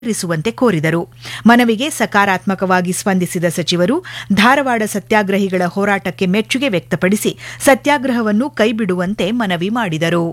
ಇರಿಸುವಂತೆ ಕೋರಿದರು ಮನವಿಗೆ ಸಕಾರಾತ್ಮಕವಾಗಿ ಸ್ಪಂದಿಸಿದ ಸಚಿವರು ಧಾರವಾಡ ಸತ್ಯಾಗ್ರಹಿಗಳ ಹೋರಾಟಕ್ಕೆ ಮೆಚ್ಚುಗೆ ವ್ಯಕ್ತಪಡಿಸಿ ಸತ್ಯಾಗ್ರಹವನ್ನು ಕೈಬಿಡುವಂತೆ ಮನವಿ ಮಾಡಿದರು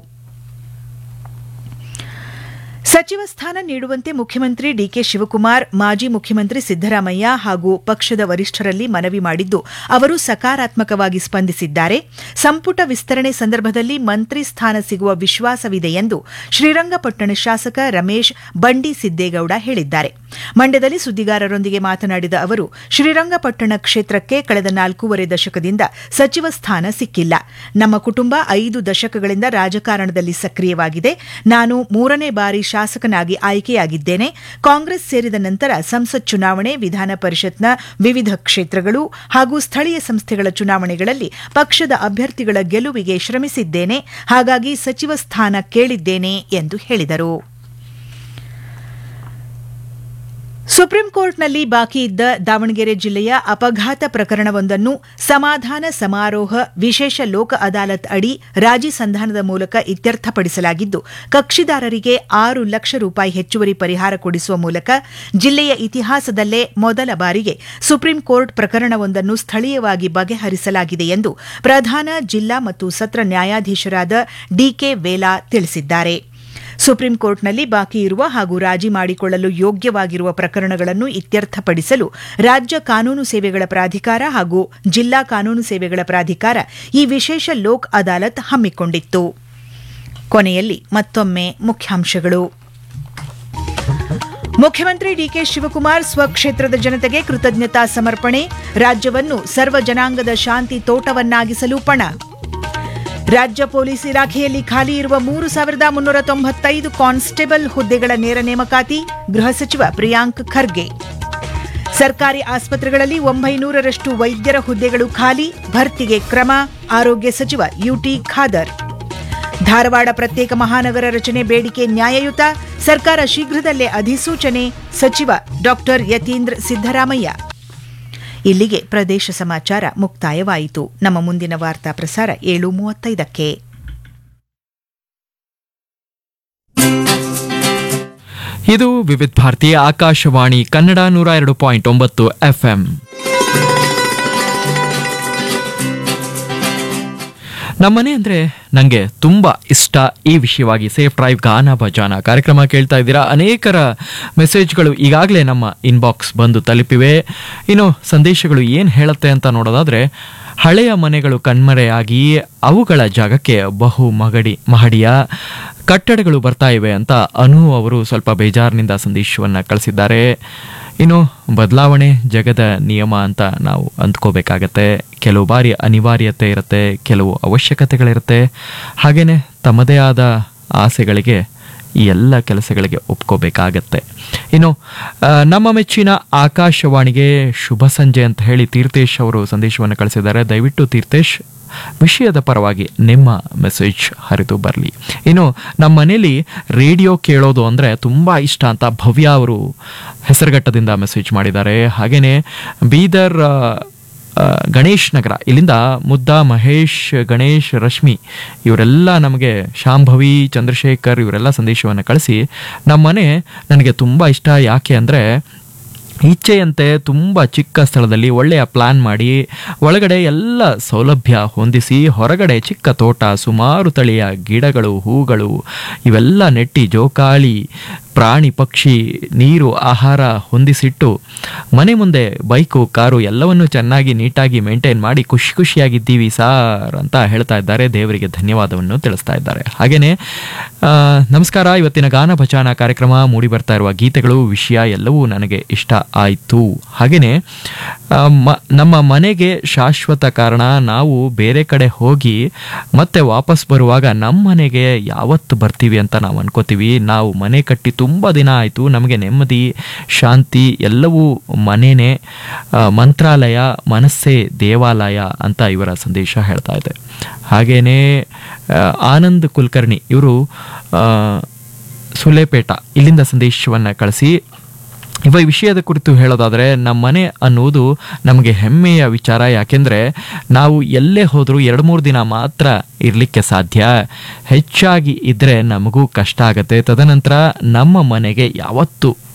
ಸಚಿವ ಸ್ಥಾನ ನೀಡುವಂತೆ ಮುಖ್ಯಮಂತ್ರಿ ಡಿಕೆ ಶಿವಕುಮಾರ್ ಮಾಜಿ ಮುಖ್ಯಮಂತ್ರಿ ಸಿದ್ದರಾಮಯ್ಯ ಹಾಗೂ ಪಕ್ಷದ ವರಿಷ್ಠರಲ್ಲಿ ಮನವಿ ಮಾಡಿದ್ದು ಅವರು ಸಕಾರಾತ್ಮಕವಾಗಿ ಸ್ಪಂದಿಸಿದ್ದಾರೆ ಸಂಪುಟ ವಿಸ್ತರಣೆ ಸಂದರ್ಭದಲ್ಲಿ ಮಂತ್ರಿ ಸ್ಥಾನ ಸಿಗುವ ವಿಶ್ವಾಸವಿದೆ ಎಂದು ಶ್ರೀರಂಗಪಟ್ಟಣ ಶಾಸಕ ರಮೇಶ್ ಬಂಡಿ ಸಿದ್ದೇಗೌಡ ಹೇಳಿದ್ದಾರೆ ಮಂಡ್ಯದಲ್ಲಿ ಸುದ್ದಿಗಾರರೊಂದಿಗೆ ಮಾತನಾಡಿದ ಅವರು ಶ್ರೀರಂಗಪಟ್ಟಣ ಕ್ಷೇತ್ರಕ್ಕೆ ಕಳೆದ ನಾಲ್ಕೂವರೆ ದಶಕದಿಂದ ಸಚಿವ ಸ್ಥಾನ ಸಿಕ್ಕಿಲ್ಲ ನಮ್ಮ ಕುಟುಂಬ ಐದು ದಶಕಗಳಿಂದ ರಾಜಕಾರಣದಲ್ಲಿ ಸಕ್ರಿಯವಾಗಿದೆ ನಾನು ಮೂರನೇ ಬಾರಿ ಶಾಸಕನಾಗಿ ಆಯ್ಕೆಯಾಗಿದ್ದೇನೆ ಕಾಂಗ್ರೆಸ್ ಸೇರಿದ ನಂತರ ಸಂಸತ್ ಚುನಾವಣೆ ವಿಧಾನ ಪರಿಷತ್ನ ವಿವಿಧ ಕ್ಷೇತ್ರಗಳು ಹಾಗೂ ಸ್ಥಳೀಯ ಸಂಸ್ಥೆಗಳ ಚುನಾವಣೆಗಳಲ್ಲಿ ಪಕ್ಷದ ಅಭ್ಯರ್ಥಿಗಳ ಗೆಲುವಿಗೆ ಶ್ರಮಿಸಿದ್ದೇನೆ ಹಾಗಾಗಿ ಸಚಿವ ಸ್ಥಾನ ಕೇಳಿದ್ದೇನೆ ಎಂದು ಹೇಳಿದರು ಸುಪ್ರೀಂ ಕೋರ್ಟ್ನಲ್ಲಿ ಬಾಕಿ ಇದ್ದ ದಾವಣಗೆರೆ ಜಿಲ್ಲೆಯ ಅಪಘಾತ ಪ್ರಕರಣವೊಂದನ್ನು ಸಮಾಧಾನ ಸಮಾರೋಹ ವಿಶೇಷ ಲೋಕ ಅದಾಲತ್ ಅಡಿ ರಾಜಿ ಸಂಧಾನದ ಮೂಲಕ ಇತ್ಯರ್ಥಪಡಿಸಲಾಗಿದ್ದು ಕಕ್ಷಿದಾರರಿಗೆ ಆರು ಲಕ್ಷ ರೂಪಾಯಿ ಹೆಚ್ಚುವರಿ ಪರಿಹಾರ ಕೊಡಿಸುವ ಮೂಲಕ ಜಿಲ್ಲೆಯ ಇತಿಹಾಸದಲ್ಲೇ ಮೊದಲ ಬಾರಿಗೆ ಸುಪ್ರೀಂ ಕೋರ್ಟ್ ಪ್ರಕರಣವೊಂದನ್ನು ಸ್ಥಳೀಯವಾಗಿ ಬಗೆಹರಿಸಲಾಗಿದೆ ಎಂದು ಪ್ರಧಾನ ಜಿಲ್ಲಾ ಮತ್ತು ಸತ್ರ ನ್ಯಾಯಾಧೀಶರಾದ ಡಿಕೆ ವೇಲಾ ತಿಳಿಸಿದ್ದಾರೆ ಸುಪ್ರೀಂ ಕೋರ್ಟ್ನಲ್ಲಿ ಬಾಕಿ ಇರುವ ಹಾಗೂ ರಾಜಿ ಮಾಡಿಕೊಳ್ಳಲು ಯೋಗ್ಯವಾಗಿರುವ ಪ್ರಕರಣಗಳನ್ನು ಇತ್ಯರ್ಥಪಡಿಸಲು ರಾಜ್ಯ ಕಾನೂನು ಸೇವೆಗಳ ಪ್ರಾಧಿಕಾರ ಹಾಗೂ ಜಿಲ್ಲಾ ಕಾನೂನು ಸೇವೆಗಳ ಪ್ರಾಧಿಕಾರ ಈ ವಿಶೇಷ ಲೋಕ್ ಅದಾಲತ್ ಹಮ್ಮಿಕೊಂಡಿತ್ತು ಕೊನೆಯಲ್ಲಿ ಮತ್ತೊಮ್ಮೆ ಮುಖ್ಯಾಂಶಗಳು ಮುಖ್ಯಮಂತ್ರಿ ಡಿಕೆ ಶಿವಕುಮಾರ್ ಸ್ವಕ್ಷೇತ್ರದ ಜನತೆಗೆ ಕೃತಜ್ಞತಾ ಸಮರ್ಪಣೆ ರಾಜ್ಯವನ್ನು ಸರ್ವ ಜನಾಂಗದ ಶಾಂತಿ ತೋಟವನ್ನಾಗಿಸಲು ಪಣ ರಾಜ್ಯ ಪೊಲೀಸ್ ಇಲಾಖೆಯಲ್ಲಿ ಖಾಲಿ ಇರುವ ಮೂರು ಸಾವಿರದ ಮುನ್ನೂರ ತೊಂಬತ್ತೈದು ಕಾನ್ಸ್ಟೇಬಲ್ ಹುದ್ದೆಗಳ ನೇರ ನೇಮಕಾತಿ ಗೃಹ ಸಚಿವ ಪ್ರಿಯಾಂಕ್ ಖರ್ಗೆ ಸರ್ಕಾರಿ ಆಸ್ಪತ್ರೆಗಳಲ್ಲಿ ಒಂಬೈನೂರರಷ್ಟು ವೈದ್ಯರ ಹುದ್ದೆಗಳು ಖಾಲಿ ಭರ್ತಿಗೆ ಕ್ರಮ ಆರೋಗ್ಯ ಸಚಿವ ಯುಟಿ ಖಾದರ್ ಧಾರವಾಡ ಪ್ರತ್ಯೇಕ ಮಹಾನಗರ ರಚನೆ ಬೇಡಿಕೆ ನ್ಯಾಯಯುತ ಸರ್ಕಾರ ಶೀಘ್ರದಲ್ಲೇ ಅಧಿಸೂಚನೆ ಸಚಿವ ಡಾ ಯತೀಂದ್ರ ಸಿದ್ದರಾಮಯ್ಯ ಇಲ್ಲಿಗೆ ಪ್ರದೇಶ ಸಮಾಚಾರ ಮುಕ್ತಾಯವಾಯಿತು ನಮ್ಮ ಮುಂದಿನ ವಾರ್ತಾ ಪ್ರಸಾರ ಏಳು ಮೂವತ್ತೈದಕ್ಕೆ ಇದು ವಿವಿಧ ಭಾರತಿ ಆಕಾಶವಾಣಿ ಕನ್ನಡ ನೂರ ಎರಡು ಪಾಯಿಂಟ್ ಒಂಬತ್ತು ಎಫ್ಎಂ ನಮ್ಮನೆ ಅಂದರೆ ನನಗೆ ತುಂಬ ಇಷ್ಟ ಈ ವಿಷಯವಾಗಿ ಸೇಫ್ ಡ್ರೈವ್ ಗಾನ ಭಜಾನ ಕಾರ್ಯಕ್ರಮ ಕೇಳ್ತಾ ಇದ್ದೀರಾ ಅನೇಕರ ಮೆಸೇಜ್ಗಳು ಈಗಾಗಲೇ ನಮ್ಮ ಇನ್ಬಾಕ್ಸ್ ಬಂದು ತಲುಪಿವೆ ಇನ್ನು ಸಂದೇಶಗಳು ಏನು ಹೇಳುತ್ತೆ ಅಂತ ನೋಡೋದಾದರೆ ಹಳೆಯ ಮನೆಗಳು ಕಣ್ಮರೆಯಾಗಿ ಅವುಗಳ ಜಾಗಕ್ಕೆ ಬಹು ಮಗಡಿ ಮಹಡಿಯ ಕಟ್ಟಡಗಳು ಬರ್ತಾ ಇವೆ ಅಂತ ಅನು ಅವರು ಸ್ವಲ್ಪ ಬೇಜಾರಿನಿಂದ ಸಂದೇಶವನ್ನು ಕಳಿಸಿದ್ದಾರೆ ಇನ್ನು ಬದಲಾವಣೆ ಜಗದ ನಿಯಮ ಅಂತ ನಾವು ಅಂದ್ಕೋಬೇಕಾಗತ್ತೆ ಕೆಲವು ಬಾರಿ ಅನಿವಾರ್ಯತೆ ಇರುತ್ತೆ ಕೆಲವು ಅವಶ್ಯಕತೆಗಳಿರುತ್ತೆ ಹಾಗೆಯೇ ತಮ್ಮದೇ ಆದ ಆಸೆಗಳಿಗೆ ಈ ಎಲ್ಲ ಕೆಲಸಗಳಿಗೆ ಒಪ್ಕೋಬೇಕಾಗತ್ತೆ ಇನ್ನು ಆ, ನಮ್ಮ ಮೆಚ್ಚಿನ ಆಕಾಶವಾಣಿಗೆ ಶುಭ ಸಂಜೆ ಅಂತ ಹೇಳಿ ತೀರ್ಥೇಶ್ ಅವರು ಸಂದೇಶವನ್ನು ಕಳಿಸಿದ್ದಾರೆ ದಯವಿಟ್ಟು ತೀರ್ಥೇಶ್ ವಿಷಯದ ಪರವಾಗಿ ನಿಮ್ಮ ಮೆಸೇಜ್ ಹರಿದು ಬರಲಿ ಇನ್ನು ನಮ್ಮ ಮನೇಲಿ ರೇಡಿಯೋ ಕೇಳೋದು ಅಂದರೆ ತುಂಬ ಇಷ್ಟ ಅಂತ ಭವ್ಯ ಅವರು ಹೆಸರುಘಟ್ಟದಿಂದ ಮೆಸೇಜ್ ಮಾಡಿದ್ದಾರೆ ಹಾಗೆಯೇ ಬೀದರ್ ಆ, ಆ, ಗಣೇಶ್ ನಗರ ಇಲ್ಲಿಂದ ಮುದ್ದ ಮಹೇಶ್ ಗಣೇಶ್ ರಶ್ಮಿ ಇವರೆಲ್ಲ ನಮಗೆ ಶಾಂಭವಿ ಚಂದ್ರಶೇಖರ್ ಇವರೆಲ್ಲ ಸಂದೇಶವನ್ನು ಕಳಿಸಿ ನಮ್ಮ ಮನೆ ನನಗೆ ತುಂಬ ಇಷ್ಟ ಯಾಕೆ ಅಂದರೆ ಇಚ್ಛೆಯಂತೆ ತುಂಬ ಚಿಕ್ಕ ಸ್ಥಳದಲ್ಲಿ ಒಳ್ಳೆಯ ಪ್ಲಾನ್ ಮಾಡಿ ಒಳಗಡೆ ಎಲ್ಲ ಸೌಲಭ್ಯ ಹೊಂದಿಸಿ ಹೊರಗಡೆ ಚಿಕ್ಕ ತೋಟ ಸುಮಾರು ತಳಿಯ ಗಿಡಗಳು ಹೂಗಳು ಇವೆಲ್ಲ ನೆಟ್ಟಿ ಜೋಕಾಲಿ ಪ್ರಾಣಿ ಪಕ್ಷಿ ನೀರು ಆಹಾರ ಹೊಂದಿಸಿಟ್ಟು ಮನೆ ಮುಂದೆ ಬೈಕು ಕಾರು ಎಲ್ಲವನ್ನು ಚೆನ್ನಾಗಿ ನೀಟಾಗಿ ಮೇಂಟೈನ್ ಮಾಡಿ ಖುಷಿ ಖುಷಿಯಾಗಿದ್ದೀವಿ ಸಾರ್ ಅಂತ ಹೇಳ್ತಾ ಇದ್ದಾರೆ ದೇವರಿಗೆ ಧನ್ಯವಾದವನ್ನು ತಿಳಿಸ್ತಾ ಇದ್ದಾರೆ ಹಾಗೆಯೇ ಆ, ನಮಸ್ಕಾರ ಇವತ್ತಿನ ಗಾನ ಭಜಾನ ಕಾರ್ಯಕ್ರಮ ಮೂಡಿ ಬರ್ತಾ ಇರುವ ಗೀತೆಗಳು ವಿಷಯ ಎಲ್ಲವೂ ನನಗೆ ಇಷ್ಟ ಆಯಿತು ಹಾಗೆಯೇ ಆ, ಮ- ನಮ್ಮ ಮನೆಗೆ ಶಾಶ್ವತ ಕಾರಣ ನಾವು ಬೇರೆ ಕಡೆ ಹೋಗಿ ಮತ್ತೆ ವಾಪಸ್ ಬರುವಾಗ ನಮ್ಮ ಮನೆಗೆ ಯಾವತ್ತು ಬರ್ತೀವಿ ಅಂತ ನಾವು ಅನ್ಕೋತೀವಿ ನಾವು ಮನೆ ಕಟ್ಟಿ ತುಂಬ ದಿನ ಆಯಿತು ನಮಗೆ ನೆಮ್ಮದಿ ಶಾಂತಿ ಎಲ್ಲವೂ ಮನೆನೇ ಆ, ಮಂತ್ರಾಲಯ ಮನಸ್ಸೇ ದೇವಾಲಯ ಅಂತ ಇವರ ಸಂದೇಶ ಹೇಳ್ತಾ ಇದೆ ಹಾಗೇನೇ ಆ, ಆನಂದ್ ಕುಲಕರ್ಣಿ ಇವರು ಸುಲೇಪೇಟ ಇಲ್ಲಿಂದ ಸಂದೇಶವನ್ನು ಕಳಿಸಿ ಇವ ಈ ವಿಷಯದ ಕುರಿತು ಹೇಳೋದಾದರೆ ನಮ್ಮ ಮನೆ ಅನ್ನುವುದು ನಮಗೆ ಹೆಮ್ಮೆಯ ವಿಚಾರ ಯಾಕೆಂದರೆ ನಾವು ಎಲ್ಲೇ ಹೋದರೂ ಎರಡು ಮೂರು ದಿನ ಮಾತ್ರ ಇರಲಿಕ್ಕೆ ಸಾಧ್ಯ ಹೆಚ್ಚಾಗಿ ಇದ್ದರೆ ನಮಗೂ ಕಷ್ಟ ಆಗುತ್ತೆ ತದನಂತರ ನಮ್ಮ ಮನೆಗೆ ಯಾವತ್ತೂ